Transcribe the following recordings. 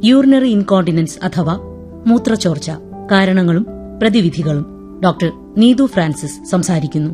urinary incontinence അഥവാ മൂത്രച്ചോർച്ച കാരണങ്ങളും പ്രതിവിധികളും doctor Neethu Francis സംസാരിക്കുന്നു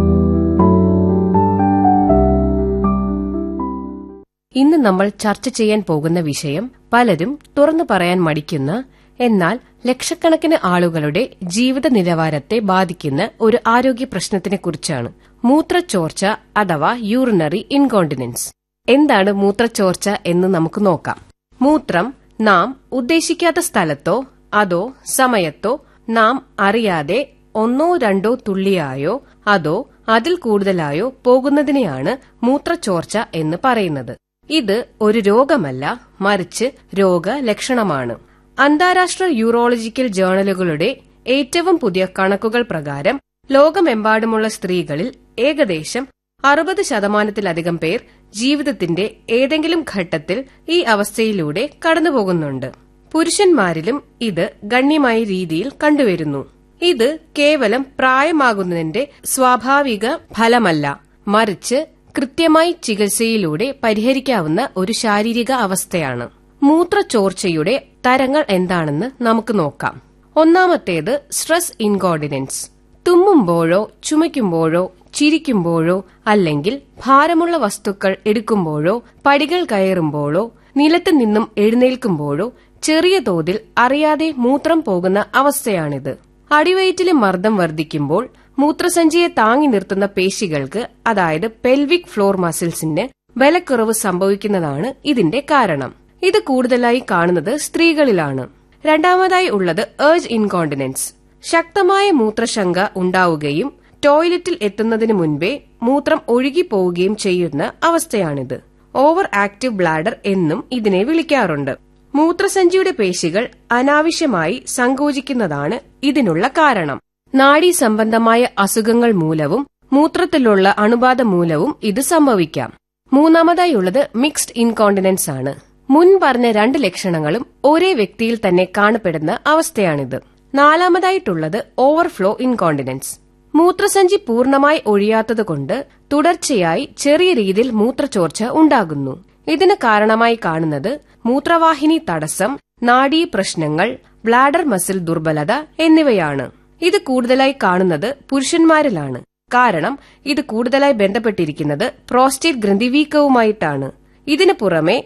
ഇന്ന് നമ്മൾ ചർച്ച ചെയ്യാൻ പോകുന്ന വിഷയം പലരും തുറന്നു പറയാൻ മടിക്കുന്ന എന്നാൽ ലക്ഷക്കണക്കിന് ആളുകളുടെ ജീവിത നിലവാരത്തെ ബാധിക്കുന്ന ഒരു ആരോഗ്യ പ്രശ്നത്തിനെ കുറിച്ചാണ് മൂത്രച്ചോർച്ച അഥവാ യൂറിനറി ഇൻകോണ്ടിനൻസ് എന്താണ് മൂത്രച്ചോർച്ച എന്ന് നമുക്ക് നോക്കാം മൂത്രം നാം ഉദ്ദേശിക്കാത്ത സ്ഥലത്തോ അതോ സമയത്തോ നാം അറിയാതെ ഒന്നോ രണ്ടോ തുള്ളിയായോ അതോ അതിൽ കൂടുതലായോ പോകുന്നതിനെയാണ് മൂത്രച്ചോർച്ച എന്ന് പറയുന്നത് ഇത് ഒരു രോഗമല്ല മറിച്ച് രോഗലക്ഷണമാണ് അന്താരാഷ്ട്ര യൂറോളജിക്കൽ ജേണലുകളുടെ ഏറ്റവും പുതിയ കണക്കുകൾ പ്രകാരം ലോകമെമ്പാടുമുള്ള സ്ത്രീകളിൽ ഏകദേശം അറുപത് ശതമാനത്തിലധികം പേർ ജീവിതത്തിന്റെ ഏതെങ്കിലും ഘട്ടത്തിൽ ഈ അവസ്ഥയിലൂടെ കടന്നുപോകുന്നുണ്ട് പുരുഷന്മാരിലും ഇത് ഗണ്യമായ രീതിയിൽ കണ്ടുവരുന്നു ഇത് കേവലം പ്രായമാകുന്നതിന്റെ സ്വാഭാവിക ഫലമല്ല മറിച്ച് കൃത്യമായി ചികിത്സയിലൂടെ പരിഹരിക്കാവുന്ന ഒരു ശാരീരിക അവസ്ഥയാണ് മൂത്രച്ചോർച്ചയുടെ തരങ്ങൾ എന്താണെന്ന് നമുക്ക് നോക്കാം ഒന്നാമത്തേത് സ്ട്രെസ് ഇൻകോർഡിനൻസ് തുമ്മുമ്പോഴോ ചുമയ്ക്കുമ്പോഴോ ചിരിക്കുമ്പോഴോ അല്ലെങ്കിൽ ഭാരമുള്ള വസ്തുക്കൾ എടുക്കുമ്പോഴോ പടികൾ കയറുമ്പോഴോ നിലത്ത് നിന്നും എഴുന്നേൽക്കുമ്പോഴോ ചെറിയ തോതിൽ അറിയാതെ മൂത്രം പോകുന്ന അവസ്ഥയാണിത് അടിവയറ്റിലെ മർദ്ദം വർദ്ധിക്കുമ്പോൾ മൂത്രസഞ്ചിയെ താങ്ങി നിർത്തുന്ന പേശികൾക്ക് അതായത് പെൽവിക് ഫ്ലോർ മസിൽസിന് ബലക്കുറവ് സംഭവിക്കുന്നതാണ് ഇതിന്റെ കാരണം ഇത് കൂടുതലായി കാണുന്നത് സ്ത്രീകളിലാണ് രണ്ടാമതായി ഉള്ളത് ഏർജ് ഇൻകോണ്ടിനൻസ് ശക്തമായ മൂത്രശങ്ക ഉണ്ടാവുകയും ടോയ്ലറ്റിൽ എത്തുന്നതിന് മുൻപേ മൂത്രം ഒഴുകിപ്പോവുകയും ചെയ്യുന്ന അവസ്ഥയാണിത് ഓവർ ആക്റ്റീവ് ബ്ലാഡർ എന്നും ഇതിനെ വിളിക്കാറുണ്ട് മൂത്രസഞ്ചിയുടെ പേശികൾ അനാവശ്യമായി സങ്കോചിക്കുന്നതാണ് ഇതിനുള്ള കാരണം നാഡീ സംബന്ധമായ അസുഖങ്ങൾ മൂലവും മൂത്രത്തിലുള്ള അണുബാധ മൂലവും ഇത് സംഭവിക്കാം മൂന്നാമതായി ഉള്ളത് മിക്സ്ഡ് ഇൻകോണ്ടിനൻസ് ആണ് മുൻ പറഞ്ഞ രണ്ട് ലക്ഷണങ്ങളും ഒരേ വ്യക്തിയിൽ തന്നെ കാണപ്പെടുന്ന അവസ്ഥയാണിത് നാലാമതായിട്ടുള്ളത് ഓവർഫ്ലോ ഇൻകോണ്ടിനൻസ് മൂത്രസഞ്ചി പൂർണ്ണമായി ഒഴിയാത്തതുകൊണ്ട് തുടർച്ചയായി ചെറിയ രീതിയിൽ മൂത്രച്ചോർച്ച ഉണ്ടാകുന്നു ഇതിന് കാരണമായി കാണുന്നത് മൂത്രവാഹിനി തടസ്സം നാഡീ പ്രശ്നങ്ങൾ ബ്ലാഡർ മസിൽ ദുർബലത എന്നിവയാണ് ഇത് കൂടുതലായി കാണുന്നത് പുരുഷന്മാരിലാണ് കാരണം ഇത് കൂടുതലായി ബന്ധപ്പെട്ടിരിക്കുന്നത് പ്രോസ്റ്റേറ്റ് ഗ്രന്ഥിവീക്കവുമായിട്ടാണ് ഇതിനു പുറമെ